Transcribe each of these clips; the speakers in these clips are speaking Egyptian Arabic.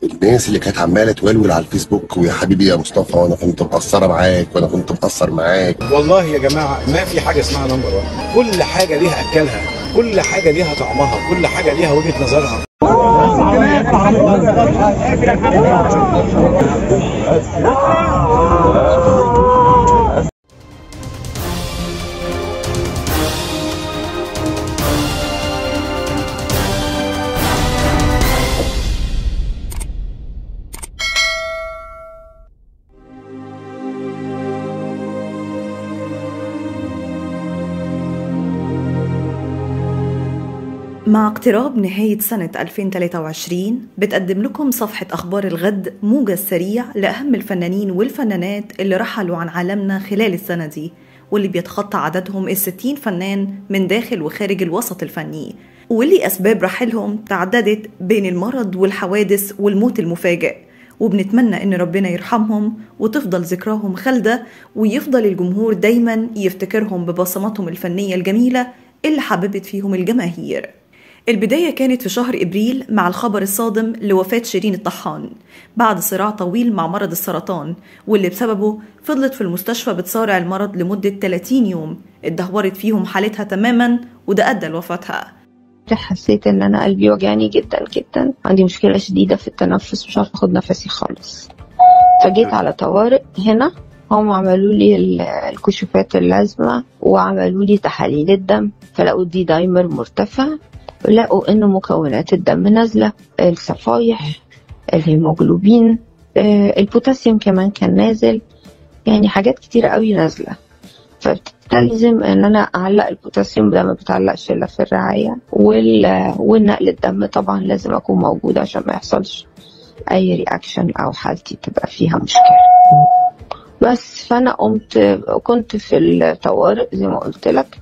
الناس اللي كانت عماله تولول على الفيسبوك ويا حبيبي يا مصطفى وانا كنت مقصره معاك وانا كنت مقصر معاك والله يا جماعه ما في حاجه اسمها نمبر 1 كل حاجه ليها اكلها كل حاجه ليها طعمها كل حاجه ليها وجهه نظرها مع اقتراب نهاية سنة 2023 بتقدم لكم صفحة أخبار الغد موجز سريع لأهم الفنانين والفنانات اللي رحلوا عن عالمنا خلال السنة دي واللي بيتخطى عددهم الستين فنان من داخل وخارج الوسط الفني واللي أسباب رحلهم تعددت بين المرض والحوادث والموت المفاجئ وبنتمنى إن ربنا يرحمهم وتفضل ذكراهم خالدة ويفضل الجمهور دايما يفتكرهم ببصماتهم الفنية الجميلة اللي حببت فيهم الجماهير البداية كانت في شهر إبريل مع الخبر الصادم لوفاة شيرين الطحان بعد صراع طويل مع مرض السرطان واللي بسببه فضلت في المستشفى بتصارع المرض لمدة 30 يوم اتدهورت فيهم حالتها تماما وده أدى لوفاتها حسيت ان انا قلبي وجعني جدا جدا عندي مشكله شديده في التنفس مش عارفه اخد نفسي خالص فجيت على طوارئ هنا هم عملوا لي ال- الكشوفات اللازمه وعملوا لي تحاليل الدم فلقوا الدي دايمر مرتفع لقوا ان مكونات الدم نازله الصفايح الهيموجلوبين آه، البوتاسيوم كمان كان نازل يعني حاجات كتيرة قوي نازلة فبتستلزم ان انا اعلق البوتاسيوم ده ما بتعلقش الا في الرعاية وال... والنقل الدم طبعا لازم اكون موجودة عشان ما يحصلش اي رياكشن او حالتي تبقى فيها مشكلة بس فانا قمت كنت في الطوارئ زي ما قلت لك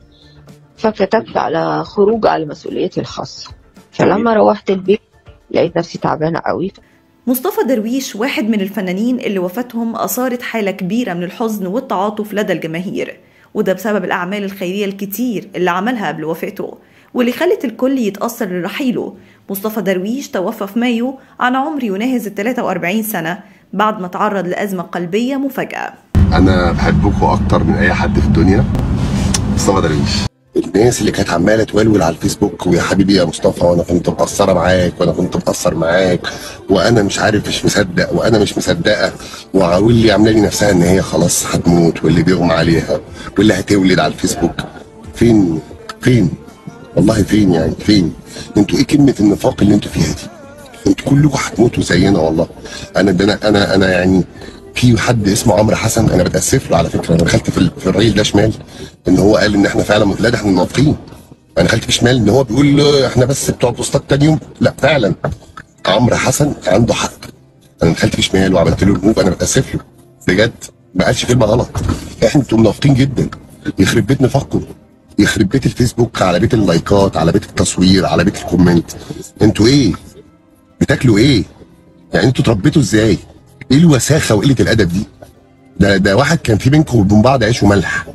فكتبت على خروج على مسؤوليتي الخاصة فلما روحت البيت لقيت نفسي تعبانة قوي مصطفى درويش واحد من الفنانين اللي وفاتهم أثارت حالة كبيرة من الحزن والتعاطف لدى الجماهير وده بسبب الأعمال الخيرية الكتير اللي عملها قبل وفاته واللي خلت الكل يتأثر لرحيله مصطفى درويش توفى في مايو عن عمر يناهز ال 43 سنة بعد ما تعرض لأزمة قلبية مفاجئة انا بحبكم اكتر من اي حد في الدنيا مصطفى درويش الناس اللي كانت عماله تولول على الفيسبوك ويا حبيبي يا مصطفى وانا كنت مقصره معاك وانا كنت مقصر معاك وانا مش عارف مش مصدق وانا مش مصدقه واللي عامله لي نفسها ان هي خلاص هتموت واللي بيغمى عليها واللي هتولد على الفيسبوك فين فين والله فين يعني فين انتوا ايه كلمه النفاق اللي انتوا فيها دي انتوا كلكم هتموتوا زينا والله انا ده انا انا انا يعني في حد اسمه عمرو حسن انا بتاسف له على فكره انا دخلت في, ال- في الراجل ده شمال ان هو قال ان احنا فعلا لا ده احنا منافقين انا دخلت في شمال ان هو بيقول له احنا بس بتوع بوستات تاني يوم لا فعلا عمرو حسن عنده حق انا دخلت في شمال وعملت له ريموف انا بتاسف له بجد ما قالش كلمه غلط احنا انتوا منافقين جدا يخرب بيت نفاقكم يخرب بيت الفيسبوك على بيت اللايكات على بيت التصوير على بيت الكومنت انتوا ايه بتاكلوا ايه يعني انتوا اتربيتوا ازاي ايه الوساخه وقله الادب دي ده ده واحد كان في بينكم وبين بعض عيش وملح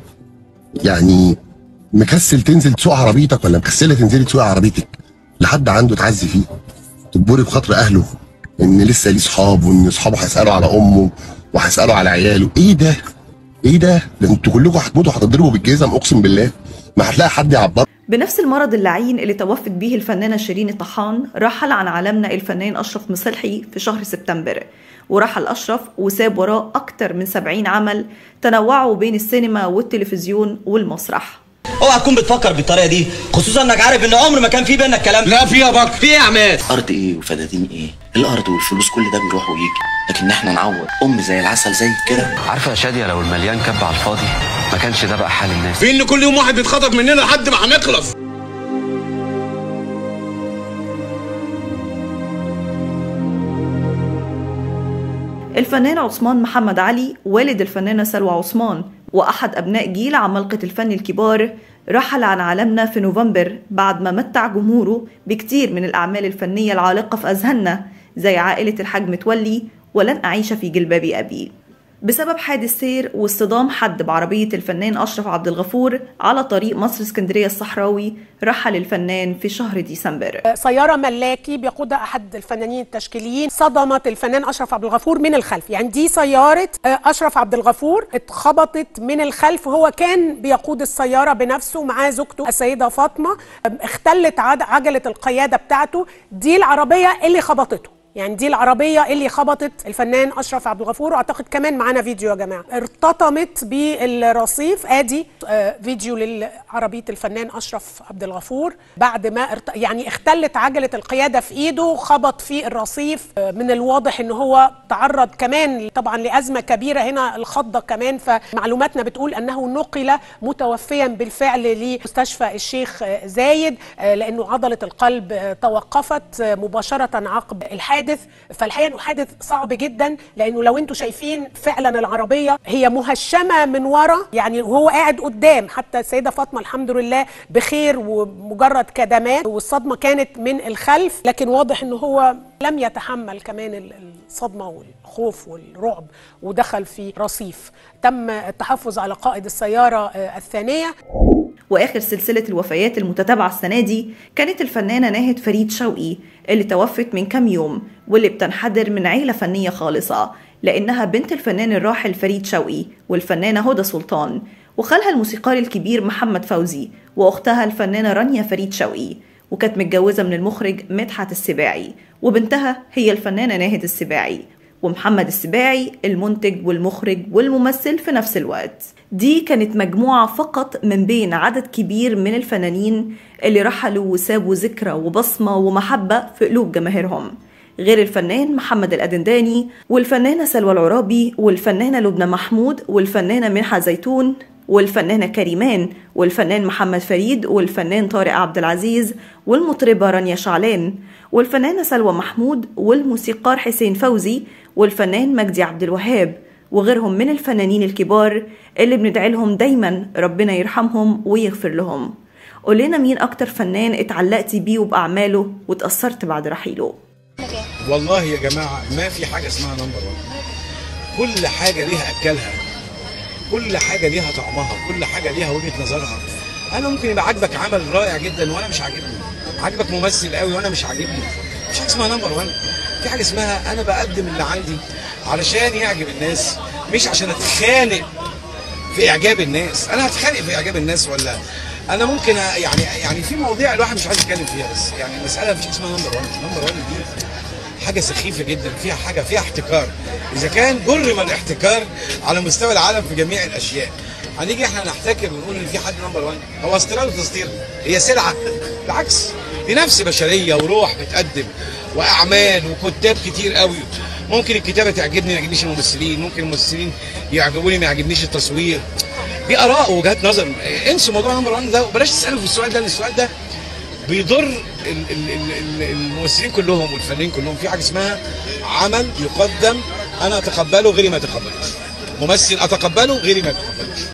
يعني مكسل تنزل تسوق عربيتك ولا مكسله تنزلي تسوق عربيتك لحد عنده تعزي فيه تجبري بخاطر اهله ان لسه ليه صحاب وان اصحابه هيسالوا على امه وهيسالوا على عياله ايه ده ايه ده ده انتوا كلكم هتموتوا هتضربوا بالجزم اقسم بالله ما هتلاقي حد يعبر بنفس المرض اللعين اللي توفت به الفنانة شيرين الطحان رحل عن عالمنا الفنان أشرف مصلحي في شهر سبتمبر ورحل أشرف وساب وراه أكتر من 70 عمل تنوعوا بين السينما والتلفزيون والمسرح اوعى تكون بتفكر بالطريقه دي خصوصا انك عارف ان عمر ما كان في بيننا الكلام ده لا في يا بك في ايه يا عماد ارض ايه وفدادين ايه الارض والفلوس كل ده بيروح ويجي لكن احنا نعوض ام زي العسل زي كده عارفه يا شاديه لو المليان كب على الفاضي ما كانش ده بقى حال الناس في ان كل يوم واحد بيتخطف مننا لحد ما هنخلص الفنان عثمان محمد علي والد الفنانة سلوى عثمان وأحد أبناء جيل عمالقة الفن الكبار رحل عن عالمنا في نوفمبر بعد ما متع جمهوره بكتير من الأعمال الفنية العالقة في أذهاننا زي عائلة الحاج متولي ولن أعيش في جلباب أبي بسبب حادث سير واصطدام حد بعربية الفنان أشرف عبد الغفور على طريق مصر اسكندرية الصحراوي رحل الفنان في شهر ديسمبر سيارة ملاكي بيقودها أحد الفنانين التشكيليين صدمت الفنان أشرف عبد الغفور من الخلف يعني دي سيارة آه، أشرف عبد الغفور اتخبطت من الخلف هو كان بيقود السيارة بنفسه معاه زوجته السيدة فاطمة آه، اختلت عد- عجلة القيادة بتاعته دي العربية اللي خبطته يعني دي العربية اللي خبطت الفنان أشرف عبد الغفور وأعتقد كمان معانا فيديو يا جماعة ارتطمت بالرصيف آدي آه، فيديو لعربية الفنان أشرف عبد الغفور بعد ما ارت... يعني اختلت عجلة القيادة في إيده خبط في الرصيف آه، من الواضح إن هو تعرض كمان طبعا لأزمة كبيرة هنا الخضة كمان فمعلوماتنا بتقول أنه نقل متوفيا بالفعل لمستشفى الشيخ آه، زايد آه، لأنه عضلة القلب آه، توقفت آه، مباشرة عقب الحادث فالحقيقة أنه حادث صعب جدا لأنه لو أنتم شايفين فعلا العربية هي مهشمة من ورا يعني وهو قاعد قدام حتى السيدة فاطمة الحمد لله بخير ومجرد كدمات والصدمة كانت من الخلف لكن واضح أنه هو لم يتحمل كمان ال- الصدمة والخوف والرعب ودخل في رصيف تم التحفظ على قائد السيارة آه، الثانية واخر سلسله الوفيات المتتابعه السنه دي كانت الفنانه ناهد فريد شوقي اللي توفت من كام يوم واللي بتنحدر من عيله فنيه خالصه لانها بنت الفنان الراحل فريد شوقي والفنانه هدى سلطان وخالها الموسيقار الكبير محمد فوزي واختها الفنانه رانيا فريد شوقي وكانت متجوزه من المخرج مدحت السباعي وبنتها هي الفنانه ناهد السباعي ومحمد السباعي المنتج والمخرج والممثل في نفس الوقت دي كانت مجموعة فقط من بين عدد كبير من الفنانين اللي رحلوا وسابوا ذكرى وبصمة ومحبة في قلوب جماهيرهم غير الفنان محمد الأدنداني والفنانة سلوى العرابي والفنانة لبنى محمود والفنانة منحة زيتون والفنانة كريمان والفنان محمد فريد والفنان طارق عبد العزيز والمطربة رانيا شعلان والفنانة سلوى محمود والموسيقار حسين فوزي والفنان مجدي عبد الوهاب وغيرهم من الفنانين الكبار اللي بندعي لهم دايما ربنا يرحمهم ويغفر لهم قولنا مين أكتر فنان اتعلقتي بيه وبأعماله وتأثرت بعد رحيله والله يا جماعه ما في حاجه اسمها نمبر 1 كل حاجه ليها اكلها كل حاجه ليها طعمها كل حاجه ليها وجهه نظرها انا ممكن يبقى عاجبك عمل رائع جدا وانا مش عاجبني عاجبك ممثل قوي وانا مش عاجبني مش حاجه اسمها نمبر 1 في حاجه اسمها انا بقدم اللي عندي علشان يعجب الناس مش عشان اتخانق في اعجاب الناس انا هتخانق في اعجاب الناس ولا انا ممكن أ- يعني يعني في مواضيع الواحد مش عايز يتكلم فيها بس يعني المساله مفيش اسمها نمبر 1 نمبر 1 دي حاجه سخيفه جدا فيها حاجه فيها احتكار اذا كان جرم الاحتكار على مستوى العالم في جميع الاشياء هنيجي احنا نحتكر ونقول ان في حد نمبر 1 هو استيراد وتصدير هي سلعه بالعكس دي نفس بشريه وروح بتقدم واعمال وكتاب كتير قوي ممكن الكتابه تعجبني ما يعجبنيش الممثلين ممكن الممثلين يعجبوني ما يعجبنيش التصوير دي اراء ووجهات نظر انسوا موضوع نمبر 1 ده وبلاش تسالوا في السؤال ده لان السؤال ده بيضر ال- ال- ال- ال- الممثلين كلهم والفنانين كلهم في حاجه اسمها عمل يقدم انا اتقبله غيري ما يتقبلوش ممثل اتقبله غيري ما يتقبلوش